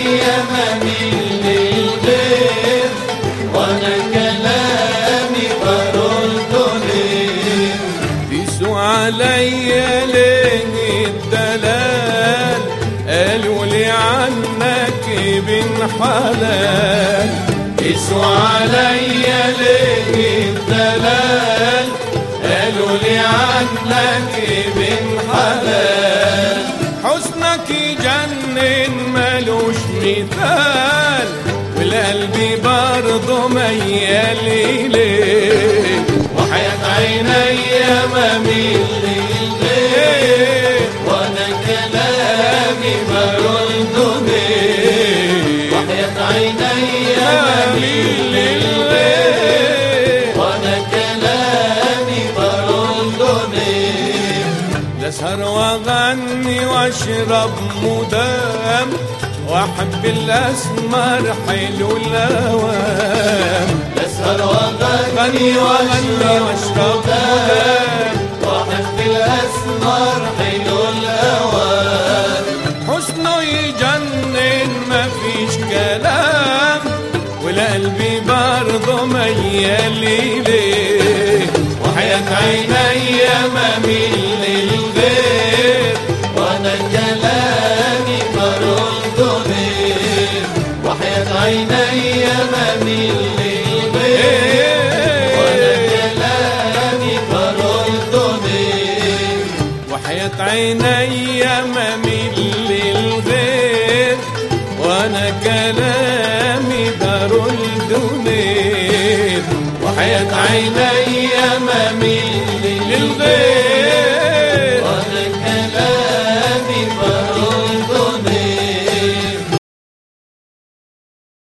مميل للغير وانا كلامي برد ليه قيسوا عليا ليه الدلال قالوا لي عنك ابن حلال قسوا عليا ليه الدلال قالوا لي عنك ابن حلال حسنك يجنن ملوش مثال والقلب برضه ميال إليه وحياة عيني مميل للغير وانا كلامي برد ليه وحياة عيني مميل للغير وانا كلامي برد ليه لاسهر واغني واشرب مدام واحب الاسمر حلو الاوام اسهر واغني غني واغني واشرب مدام واحب الاسمر حلو الاوان حسنه يجنن مفيش كلام والقلب برضه ميال إليه وحياة عيني مميل للغير وانا كلامي برد ليه وحياة عيني مميل للغير وانا كلامي برد ليه وحياة عيني مميل للغير وانا كلامي برد ليه وحياة عيني